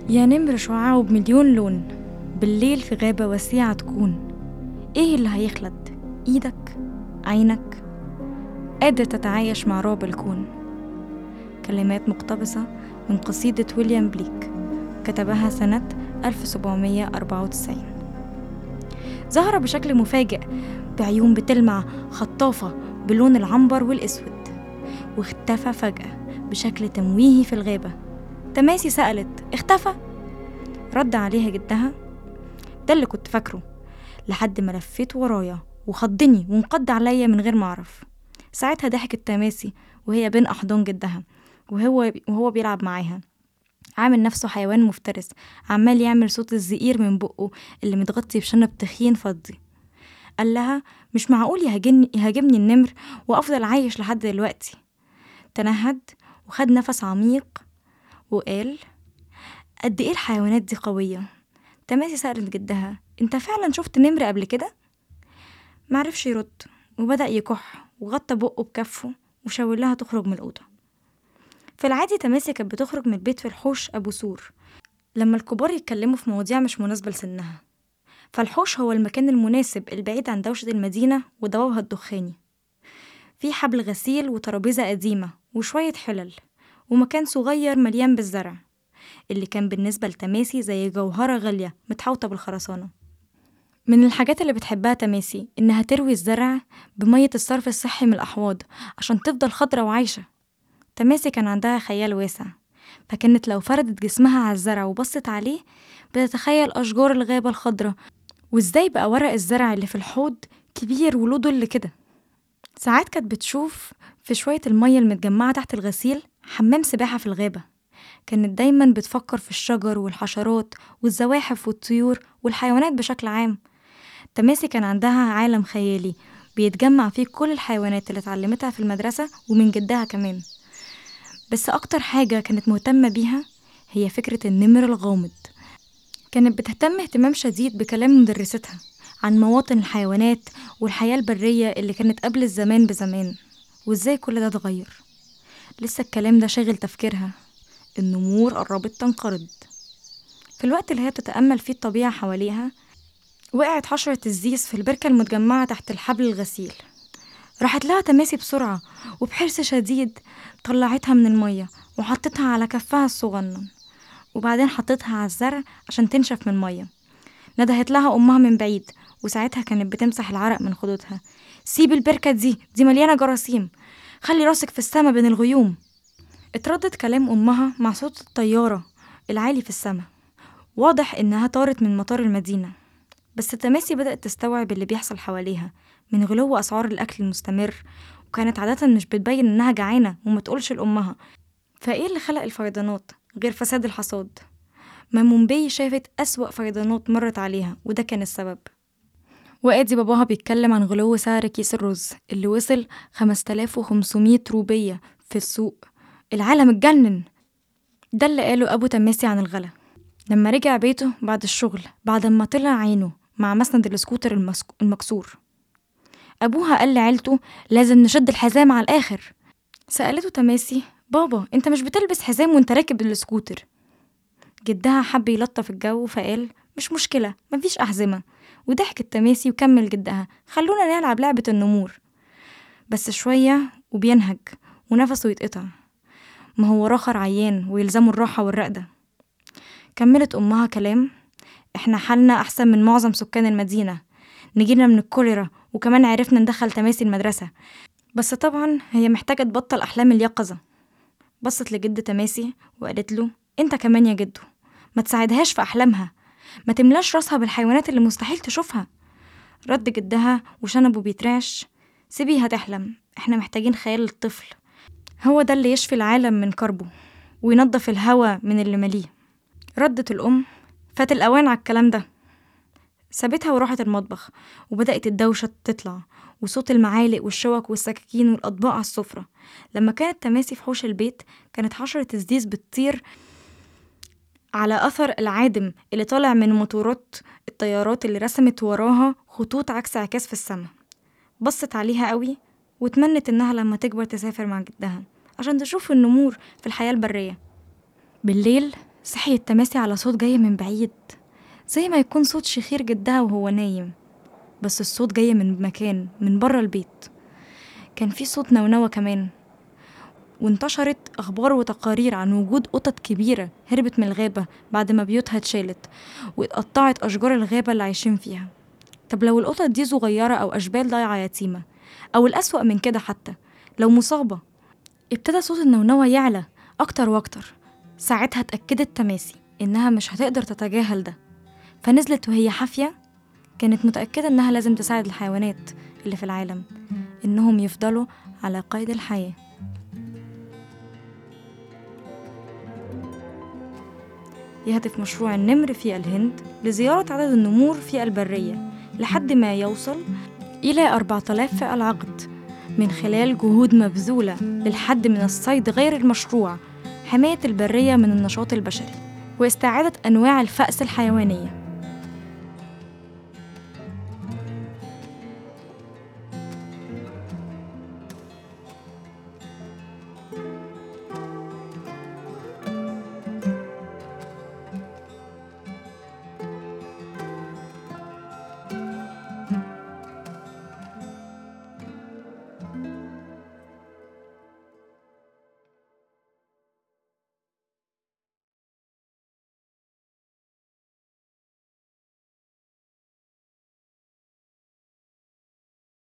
يا نمر شعاعه بمليون لون بالليل في غابة وسيعة تكون ايه اللي هيخلد ايدك عينك قادر تتعايش مع رعب الكون كلمات مقتبسة من قصيدة ويليام بليك كتبها سنة 1794 ظهر بشكل مفاجئ بعيون بتلمع خطافة بلون العنبر والأسود واختفى فجأة بشكل تمويهي في الغابة تماسي سألت اختفى رد عليها جدها ده اللي كنت فاكره لحد ما لفيت ورايا وخضني وانقض عليا من غير ما اعرف ساعتها ضحكت تماسي وهي بين احضان جدها وهو وهو بيلعب معاها عامل نفسه حيوان مفترس عمال يعمل صوت الزئير من بقه اللي متغطي بشنب تخين فضي قال لها مش معقول يهاجمني, يهاجمني النمر وافضل عايش لحد دلوقتي تنهد وخد نفس عميق وقال قد ايه الحيوانات دي قوية تماسي سألت جدها انت فعلا شفت نمر قبل كده معرفش يرد وبدأ يكح وغطى بقه بكفه وشاور لها تخرج من الأوضة في العادي تماسي كانت بتخرج من البيت في الحوش أبو سور لما الكبار يتكلموا في مواضيع مش مناسبة لسنها فالحوش هو المكان المناسب البعيد عن دوشة المدينة وضبابها الدخاني في حبل غسيل وترابيزة قديمة وشوية حلل ومكان صغير مليان بالزرع اللي كان بالنسبة لتماسي زي جوهرة غالية متحوطة بالخرسانة من الحاجات اللي بتحبها تماسي إنها تروي الزرع بمية الصرف الصحي من الأحواض عشان تفضل خضرة وعايشة تماسي كان عندها خيال واسع فكانت لو فردت جسمها على الزرع وبصت عليه بتتخيل أشجار الغابة الخضرة وإزاي بقى ورق الزرع اللي في الحوض كبير وله ظل كده ساعات كانت بتشوف في شوية المية المتجمعة تحت الغسيل حمام سباحة في الغابة كانت دايما بتفكر في الشجر والحشرات والزواحف والطيور والحيوانات بشكل عام تماسي كان عندها عالم خيالي بيتجمع فيه كل الحيوانات اللي اتعلمتها في المدرسة ومن جدها كمان بس أكتر حاجة كانت مهتمة بيها هي فكرة النمر الغامض كانت بتهتم اهتمام شديد بكلام مدرستها عن مواطن الحيوانات والحياة البرية اللي كانت قبل الزمان بزمان وازاي كل ده اتغير لسه الكلام ده شاغل تفكيرها النمور قربت تنقرض في الوقت اللي هي بتتأمل فيه الطبيعة حواليها وقعت حشرة الزيس في البركة المتجمعة تحت الحبل الغسيل راحت لها تماسي بسرعة وبحرص شديد طلعتها من المية وحطتها على كفها الصغنن وبعدين حطتها على الزرع عشان تنشف من المية ندهت لها أمها من بعيد وساعتها كانت بتمسح العرق من خدودها سيب البركة دي دي مليانة جراثيم خلي راسك في السما بين الغيوم اتردد كلام أمها مع صوت الطيارة العالي في السما واضح إنها طارت من مطار المدينة بس تماسي بدأت تستوعب اللي بيحصل حواليها من غلو أسعار الأكل المستمر وكانت عادة مش بتبين إنها جعانة وما تقولش لأمها فإيه اللي خلق الفيضانات غير فساد الحصاد ما مومباي شافت أسوأ فيضانات مرت عليها وده كان السبب وادي باباها بيتكلم عن غلو سعر كيس الرز اللي وصل 5500 روبية في السوق العالم اتجنن ده اللي قاله أبو تماسي عن الغلا لما رجع بيته بعد الشغل بعد ما طلع عينه مع مسند السكوتر المسك... المكسور أبوها قال لعيلته لازم نشد الحزام على الآخر سألته تماسي بابا انت مش بتلبس حزام وانت راكب السكوتر جدها حب يلطف الجو فقال مش مشكلة مفيش أحزمة وضحكت تماسي وكمل جدها خلونا نلعب لعبة النمور بس شوية وبينهج ونفسه يتقطع ما هو راخر عيان ويلزمه الراحة والرقدة كملت أمها كلام إحنا حالنا أحسن من معظم سكان المدينة نجينا من الكوليرا وكمان عرفنا ندخل تماسي المدرسة بس طبعا هي محتاجة تبطل أحلام اليقظة بصت لجد تماسي وقالت له انت كمان يا جدو ما تساعدهاش في أحلامها ما تملاش راسها بالحيوانات اللي مستحيل تشوفها رد جدها وشنبه بيترعش سيبيها تحلم احنا محتاجين خيال الطفل هو ده اللي يشفي العالم من كربه وينظف الهوا من اللي مليه ردت الأم فات الأوان على الكلام ده سابتها وراحت المطبخ وبدأت الدوشة تطلع وصوت المعالق والشوك والسكاكين والأطباق على السفرة لما كانت تماسي في حوش البيت كانت حشرة الزيز بتطير على أثر العادم اللي طالع من موتورات الطيارات اللي رسمت وراها خطوط عكس عكاس في السماء بصت عليها قوي وتمنت إنها لما تكبر تسافر مع جدها عشان تشوف النمور في الحياة البرية بالليل صحي التماسي على صوت جاي من بعيد زي ما يكون صوت شخير جدها وهو نايم بس الصوت جاي من مكان من بره البيت كان في صوت نونوة كمان وانتشرت أخبار وتقارير عن وجود قطط كبيرة هربت من الغابة بعد ما بيوتها اتشالت واتقطعت أشجار الغابة اللي عايشين فيها طب لو القطط دي صغيرة أو أشبال ضايعة يتيمة أو الأسوأ من كده حتى لو مصابة ابتدى صوت النونوة يعلى أكتر وأكتر ساعتها اتأكدت تماسي إنها مش هتقدر تتجاهل ده فنزلت وهي حافية كانت متأكدة إنها لازم تساعد الحيوانات اللي في العالم إنهم يفضلوا على قيد الحياة يهدف مشروع النمر في الهند لزيارة عدد النمور في البرية لحد ما يوصل إلى 4000 في العقد من خلال جهود مبذولة للحد من الصيد غير المشروع حماية البرية من النشاط البشري واستعادة أنواع الفأس الحيوانية